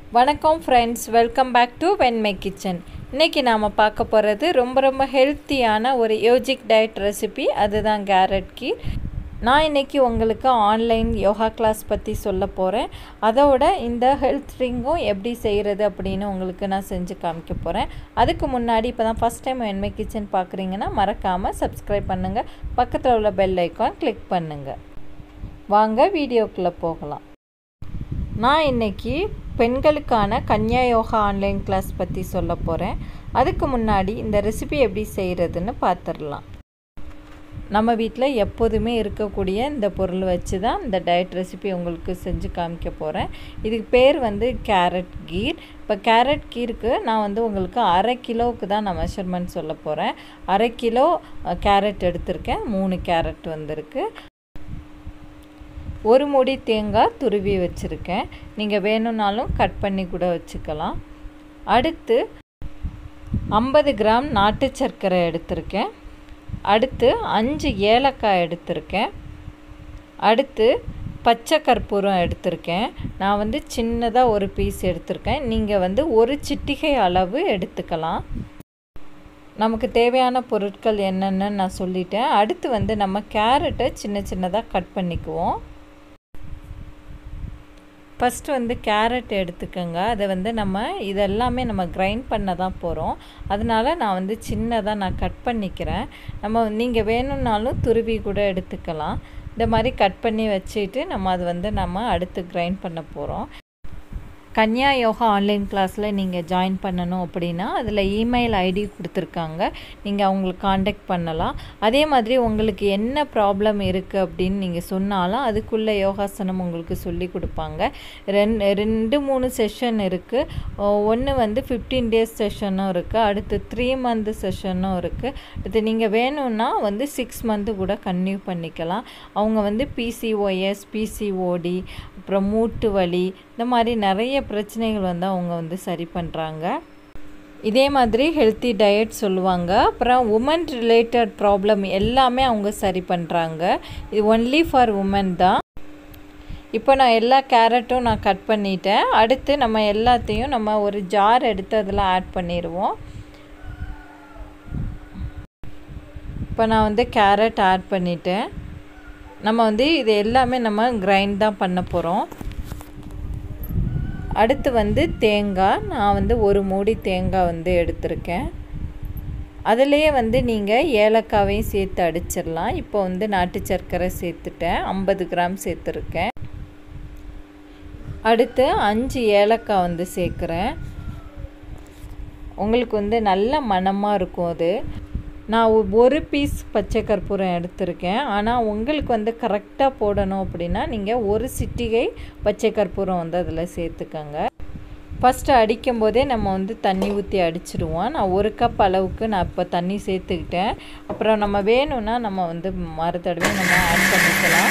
வணக்கம் friends welcome back to Venmai kitchen இன்றைக்கி நாம் பார்க்க போகிறது ரொம்ப ரொம்ப ஹெல்த்தியான ஒரு யோஜிக் டயட் ரெசிபி அதுதான் கேரட் கீர் நான் இன்றைக்கி உங்களுக்கு ஆன்லைன் யோகா கிளாஸ் பற்றி சொல்ல போகிறேன் அதோட இந்த ஹெல்த் ட்ரிங்கும் எப்படி செய்கிறது அப்படின்னு உங்களுக்கு நான் செஞ்சு காமிக்க போகிறேன் அதுக்கு முன்னாடி இப்போ தான் ஃபஸ்ட் டைம் வெண்மை கிச்சன் பார்க்குறீங்கன்னா மறக்காமல் சப்ஸ்கிரைப் பண்ணுங்கள் பக்கத்தில் உள்ள பெல் ஐக்கான் கிளிக் பண்ணுங்கள் வாங்க வீடியோக்குள்ளே போகலாம் நான் இன்றைக்கி பெண்களுக்கான கன்யா யோகா ஆன்லைன் கிளாஸ் பற்றி சொல்ல போகிறேன் அதுக்கு முன்னாடி இந்த ரெசிபி எப்படி செய்கிறதுன்னு பார்த்துடலாம் நம்ம வீட்டில் எப்போதுமே இருக்கக்கூடிய இந்த பொருள் வச்சு தான் இந்த டயட் ரெசிபி உங்களுக்கு செஞ்சு காமிக்க போகிறேன் இதுக்கு பேர் வந்து கேரட் கீர் இப்போ கேரட் கீருக்கு நான் வந்து உங்களுக்கு அரை கிலோவுக்கு தான் நான் மெஷர்மெண்ட் சொல்ல போகிறேன் அரை கிலோ கேரட் எடுத்திருக்கேன் மூணு கேரட் வந்திருக்கு ஒரு முடி தேங்காய் துருவி வச்சுருக்கேன் நீங்கள் வேணும்னாலும் கட் பண்ணி கூட வச்சுக்கலாம் அடுத்து ஐம்பது கிராம் நாட்டு சர்க்கரை எடுத்திருக்கேன் அடுத்து அஞ்சு ஏலக்காய் எடுத்திருக்கேன் அடுத்து பச்சை கற்பூரம் எடுத்திருக்கேன் நான் வந்து சின்னதாக ஒரு பீஸ் எடுத்திருக்கேன் நீங்கள் வந்து ஒரு சிட்டிகை அளவு எடுத்துக்கலாம் நமக்கு தேவையான பொருட்கள் என்னென்னு நான் சொல்லிட்டேன் அடுத்து வந்து நம்ம கேரட்டை சின்ன சின்னதாக கட் பண்ணிக்குவோம் ஃபஸ்ட்டு வந்து கேரட் எடுத்துக்கோங்க அதை வந்து நம்ம இதெல்லாமே நம்ம கிரைண்ட் பண்ண தான் போகிறோம் அதனால் நான் வந்து சின்னதாக நான் கட் பண்ணிக்கிறேன் நம்ம நீங்கள் வேணும்னாலும் துருவி கூட எடுத்துக்கலாம் இந்த மாதிரி கட் பண்ணி வச்சுட்டு நம்ம அது வந்து நம்ம அடுத்து கிரைண்ட் பண்ண போகிறோம் கன்யா யோகா ஆன்லைன் கிளாஸில் நீங்கள் ஜாயின் பண்ணணும் அப்படின்னா அதில் இமெயில் ஐடி கொடுத்துருக்காங்க நீங்கள் அவங்களுக்கு காண்டாக்ட் பண்ணலாம் அதே மாதிரி உங்களுக்கு என்ன ப்ராப்ளம் இருக்குது அப்படின்னு நீங்கள் சொன்னாலும் அதுக்குள்ளே யோகாசனம் உங்களுக்கு சொல்லி கொடுப்பாங்க ரெண்டு ரெண்டு மூணு செஷன் இருக்குது ஒன்று வந்து ஃபிஃப்டீன் டேஸ் செஷனும் இருக்குது அடுத்து த்ரீ மந்த் செஷனும் இருக்குது அடுத்து நீங்கள் வேணும்னா வந்து சிக்ஸ் மந்த்து கூட கன்டினியூ பண்ணிக்கலாம் அவங்க வந்து பிசிஓஎஸ் பிசிஓடி அப்புறம் மூட்டு வலி இந்த மாதிரி நிறைய பிரச்சனைகள் வந்து அவங்க வந்து சரி பண்ணுறாங்க இதே மாதிரி ஹெல்த்தி டயட் சொல்லுவாங்க அப்புறம் உமன் ரிலேட்டட் ப்ராப்ளம் எல்லாமே அவங்க சரி பண்ணுறாங்க இது ஒன்லி ஃபார் உமன் தான் இப்போ நான் எல்லா கேரட்டும் நான் கட் பண்ணிட்டேன் அடுத்து நம்ம எல்லாத்தையும் நம்ம ஒரு ஜார் எடுத்து அதில் ஆட் பண்ணிடுவோம் இப்போ நான் வந்து கேரட் ஆட் பண்ணிட்டேன் நம்ம வந்து இது எல்லாமே நம்ம கிரைண்ட் தான் பண்ண போகிறோம் அடுத்து வந்து தேங்காய் நான் வந்து ஒரு மூடி தேங்காய் வந்து எடுத்திருக்கேன் அதுலேயே வந்து நீங்கள் ஏலக்காவையும் சேர்த்து அடிச்சிடலாம் இப்போ வந்து நாட்டு சர்க்கரை சேர்த்துட்டேன் ஐம்பது கிராம் சேர்த்துருக்கேன் அடுத்து அஞ்சு ஏலக்காய் வந்து சேர்க்குறேன் உங்களுக்கு வந்து நல்ல மணமாக இருக்கும் அது நான் ஒரு பீஸ் பச்சை கற்பூரம் எடுத்திருக்கேன் ஆனால் உங்களுக்கு வந்து கரெக்டாக போடணும் அப்படின்னா நீங்கள் ஒரு சிட்டிகை பச்சை கற்பூரம் வந்து அதில் சேர்த்துக்கோங்க ஃபஸ்ட்டு அடிக்கும் போதே நம்ம வந்து தண்ணி ஊற்றி அடிச்சிடுவோம் நான் ஒரு கப் அளவுக்கு நான் இப்போ தண்ணி சேர்த்துக்கிட்டேன் அப்புறம் நம்ம வேணும்னா நம்ம வந்து மறு தடவை நம்ம ஆட் பண்ணிக்கலாம்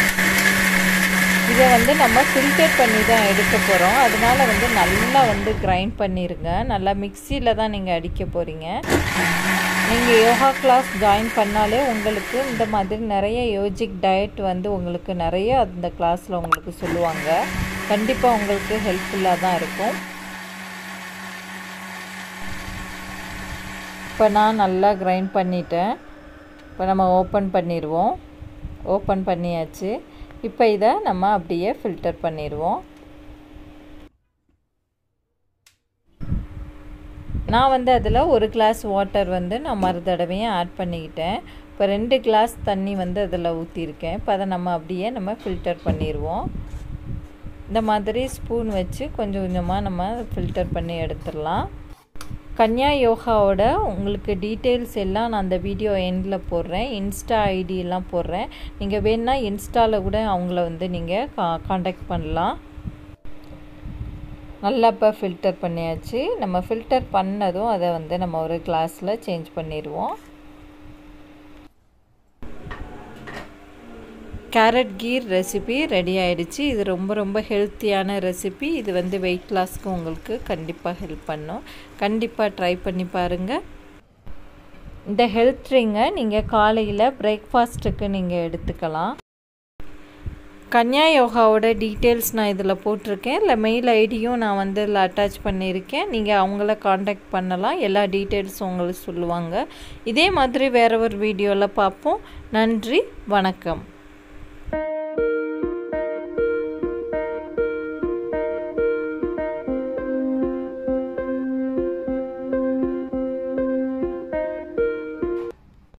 இதை வந்து நம்ம ஃபில்டர் பண்ணி தான் எடுக்க போகிறோம் அதனால் வந்து நல்லா வந்து கிரைண்ட் பண்ணிடுங்க நல்லா மிக்சியில் தான் நீங்கள் அடிக்க போகிறீங்க நீங்கள் யோகா கிளாஸ் ஜாயின் பண்ணாலே உங்களுக்கு இந்த மாதிரி நிறைய யோஜிக் டயட் வந்து உங்களுக்கு நிறைய அந்த கிளாஸில் உங்களுக்கு சொல்லுவாங்க கண்டிப்பாக உங்களுக்கு ஹெல்ப்ஃபுல்லாக தான் இருக்கும் இப்போ நான் நல்லா கிரைண்ட் பண்ணிட்டேன் இப்போ நம்ம ஓப்பன் பண்ணிடுவோம் ஓப்பன் பண்ணியாச்சு இப்போ இதை நம்ம அப்படியே ஃபில்டர் பண்ணிடுவோம் நான் வந்து அதில் ஒரு கிளாஸ் வாட்டர் வந்து நான் மறு தடவையும் ஆட் பண்ணிக்கிட்டேன் இப்போ ரெண்டு கிளாஸ் தண்ணி வந்து அதில் ஊற்றிருக்கேன் இப்போ அதை நம்ம அப்படியே நம்ம ஃபில்டர் பண்ணிடுவோம் இந்த மாதிரி ஸ்பூன் வச்சு கொஞ்சம் கொஞ்சமாக நம்ம ஃபில்டர் பண்ணி எடுத்துடலாம் கன்யா யோகாவோட உங்களுக்கு டீட்டெயில்ஸ் எல்லாம் நான் அந்த வீடியோ எண்டில் போடுறேன் இன்ஸ்டா ஐடியெல்லாம் போடுறேன் நீங்கள் வேணால் இன்ஸ்டாவில் கூட அவங்கள வந்து நீங்கள் கா காண்டாக்ட் பண்ணலாம் நல்லா இப்போ ஃபில்டர் பண்ணியாச்சு நம்ம ஃபில்டர் பண்ணதும் அதை வந்து நம்ம ஒரு கிளாஸில் சேஞ்ச் பண்ணிடுவோம் கேரட் கீர் ரெசிபி ரெடி ஆகிடுச்சு இது ரொம்ப ரொம்ப ஹெல்த்தியான ரெசிபி இது வந்து வெயிட் லாஸ்க்கு உங்களுக்கு கண்டிப்பாக ஹெல்ப் பண்ணும் கண்டிப்பாக ட்ரை பண்ணி பாருங்கள் இந்த ஹெல்த் ட்ரிங்கை நீங்கள் காலையில் பிரேக்ஃபாஸ்ட்டுக்கு நீங்கள் எடுத்துக்கலாம் கன்யா யோகாவோட டீட்டெயில்ஸ் நான் இதில் போட்டிருக்கேன் இல்லை மெயில் ஐடியும் நான் வந்து இதில் அட்டாச் பண்ணியிருக்கேன் நீங்கள் அவங்கள காண்டாக்ட் பண்ணலாம் எல்லா டீட்டெயில்ஸும் உங்களுக்கு சொல்லுவாங்க இதே மாதிரி வேறு ஒரு வீடியோவில் பார்ப்போம் நன்றி வணக்கம்